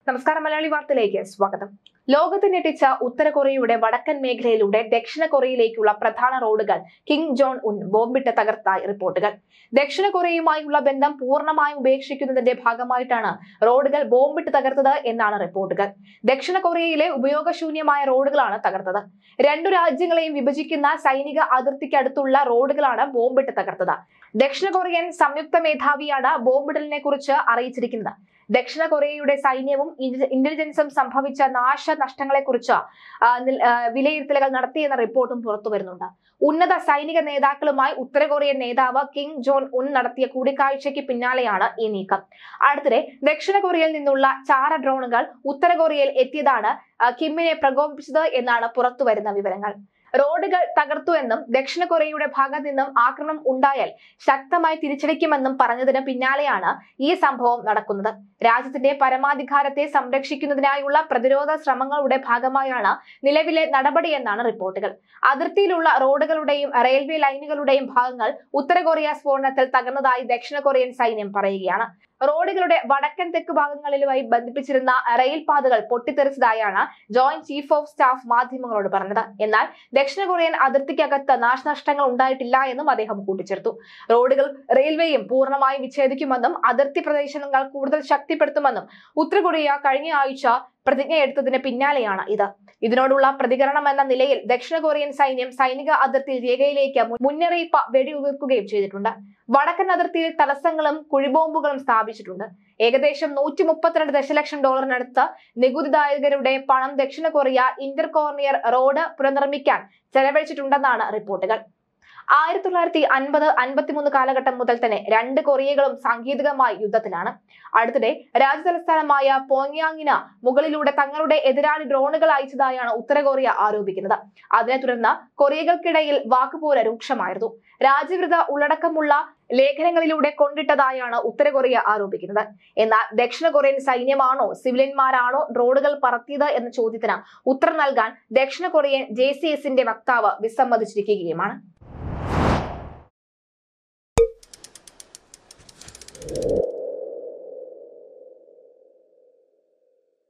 നമസ്കാരം മലയാളി വാർത്തയിലേക്ക് സ്വാഗതം ലോകത്തെ ഞെട്ടിച്ച ഉത്തര കൊറിയയുടെ വടക്കൻ മേഖലയിലൂടെ ദക്ഷിണ കൊറിയയിലേക്കുള്ള പ്രധാന റോഡുകൾ കിങ് ജോൺ ഉൻ ബോംബിട്ട് തകർത്തായി റിപ്പോർട്ടുകൾ ദക്ഷിണ കൊറിയയുമായുള്ള ബന്ധം പൂർണ്ണമായും ഉപേക്ഷിക്കുന്നതിന്റെ ഭാഗമായിട്ടാണ് റോഡുകൾ ബോംബിട്ട് തകർത്തത് എന്നാണ് റിപ്പോർട്ടുകൾ ദക്ഷിണ കൊറിയയിലെ ഉപയോഗശൂന്യമായ റോഡുകളാണ് തകർത്തത് രണ്ടു രാജ്യങ്ങളെയും വിഭജിക്കുന്ന സൈനിക അതിർത്തിക്കടുത്തുള്ള റോഡുകളാണ് ബോംബിട്ട് തകർത്തത് ദക്ഷിണ കൊറിയൻ സംയുക്ത മേധാവിയാണ് ബോംബിടലിനെ കുറിച്ച് അറിയിച്ചിരിക്കുന്നത് ദക്ഷിണ കൊറിയയുടെ സൈന്യവും ഇന്റ- ഇന്റലിജൻസും സംഭവിച്ച നാശനഷ്ടങ്ങളെക്കുറിച്ച് ആ, നിൽ- ആ, വിലയിരുത്തലുകൾ നടത്തിയെന്ന റിപ്പോർട്ടും പുറത്തു വരുന്നുണ്ട് ഉന്നത സൈനിക നേതാക്കളുമായി ഉത്തര കൊറിയൻ നേതാവ് കിങ് ജോൺ ഉൻ നടത്തിയ കൂടിക്കാഴ്ചയ്ക്ക് പിന്നാലെയാണ് ഈ നീക്കം അടുത്തിടെ ദക്ഷിണ കൊറിയയിൽ നിന്നുള്ള ചാര ഡ്രോണുകൾ ഉത്തര കൊറിയയിൽ എത്തിയതാണ് ആ, കിമ്മിനെ പ്രകോപിപ്പിച്ചത് എന്നാണ് പുറത്തുവരുന്ന വിവരങ്ങൾ റോഡുകൾ തകർത്തുവെന്നും ദക്ഷിണ കൊറിയയുടെ ഭാഗത്ത് നിന്നും ആക്രമണം ഉണ്ടായാൽ ശക്തമായി തിരിച്ചടിക്കുമെന്നും പറഞ്ഞതിന് പിന്നാലെയാണ് ഈ സംഭവം നടക്കുന്നത് രാജ്യത്തിന്റെ പരമാധികാരത്തെ സംരക്ഷിക്കുന്നതിനായുള്ള പ്രതിരോധ ശ്രമങ്ങളുടെ ഭാഗമായാണ് നിലവിലെ നടപടിയെന്നാണ് റിപ്പോർട്ടുകൾ അതിർത്തിയിലുള്ള റോഡുകളുടെയും റെയിൽവേ ലൈനുകളുടെയും ഭാഗങ്ങൾ ഉത്തര കൊറിയ സ്ഫോടനത്തിൽ തകർന്നതായി ദക്ഷിണ കൊറിയൻ സൈന്യം പറയുകയാണ് റോഡുകളുടെ വടക്കൻ തെക്ക് ഭാഗങ്ങളിലുമായി ബന്ധിപ്പിച്ചിരുന്ന റെയിൽ പാതകൾ പൊട്ടിത്തെറിച്ചതായാണ് ജോയിന്റ് ചീഫ് ഓഫ് സ്റ്റാഫ് മാധ്യമങ്ങളോട് പറഞ്ഞത് എന്നാൽ ദക്ഷിണ കൊറിയൻ അതിർത്തിക്കകത്ത് നാശനഷ്ടങ്ങൾ ഉണ്ടായിട്ടില്ല എന്നും അദ്ദേഹം കൂട്ടിച്ചേർത്തു റോഡുകൾ റെയിൽവേയും പൂർണ്ണമായും വിച്ഛേദിക്കുമെന്നും അതിർത്തി പ്രദേശങ്ങൾ കൂടുതൽ ശക്തിപ്പെടുത്തുമെന്നും ഉത്തര കൊറിയ കഴിഞ്ഞ ആഴ്ച പ്രതിജ്ഞയെടുത്തതിന് പിന്നാലെയാണ് ഇത് ഇതിനോടുള്ള പ്രതികരണം എന്ന നിലയിൽ ദക്ഷിണ കൊറിയൻ സൈന്യം സൈനിക അതിർത്തി രേഖയിലേക്ക് മുൻ- മുന്നറിയിപ്പ് വെടിയുതിർക്കുകയും ചെയ്തിട്ടുണ്ട് വടക്കൻ അതിർത്തിയിൽ തടസ്സങ്ങളും കുഴിബോംബുകളും സ്ഥാപിച്ചിട്ടുണ്ട് ഏകദേശം നൂറ്റി മുപ്പത്തിരണ്ട് ദശലക്ഷം ഡോളറിനടുത്ത് നികുതിദായകരുടെ പണം ദക്ഷിണ കൊറിയ ഇന്റർ കോർണിയർ റോഡ് പുനർനിർമ്മിക്കാൻ ചെലവഴിച്ചിട്ടുണ്ടെന്നാണ് റിപ്പോർട്ടുകൾ ആയിരത്തി തൊള്ളായിരത്തി അൻപത് അൻപത്തിമൂന്ന് കാലഘട്ടം മുതൽ തന്നെ രണ്ട് കൊറിയകളും സാങ്കേതികമായി യുദ്ധത്തിലാണ് അടുത്തിടെ രാജ്യതലസ്ഥാനമായ പോങ്യാങ്ങിന് മുകളിലൂടെ തങ്ങളുടെ എതിരാളി ഡ്രോണുകൾ അയച്ചതായാണ് ഉത്തര കൊറിയ ആരോപിക്കുന്നത് അതിനെ തുടർന്ന് കൊറിയകൾക്കിടയിൽ വാക്കുപോര് രൂക്ഷമായിരുന്നു രാജ്യവിരുദ്ധ ഉള്ളടക്കമുള്ള ലേഖനങ്ങളിലൂടെ കൊണ്ടിട്ടതായാണ് ഉത്തര കൊറിയ ആരോപിക്കുന്നത് എന്നാൽ ദക്ഷിണ കൊറിയൻ സൈന്യമാണോ സിവിലിയന്മാരാണോ ഡ്രോണുകൾ പറത്തിയത് എന്ന ചോദ്യത്തിന് ഉത്തരം നൽകാൻ ദക്ഷിണ കൊറിയൻ ജെ സി എസിന്റെ വക്താവ് വിസമ്മതിച്ചിരിക്കുകയുമാണ്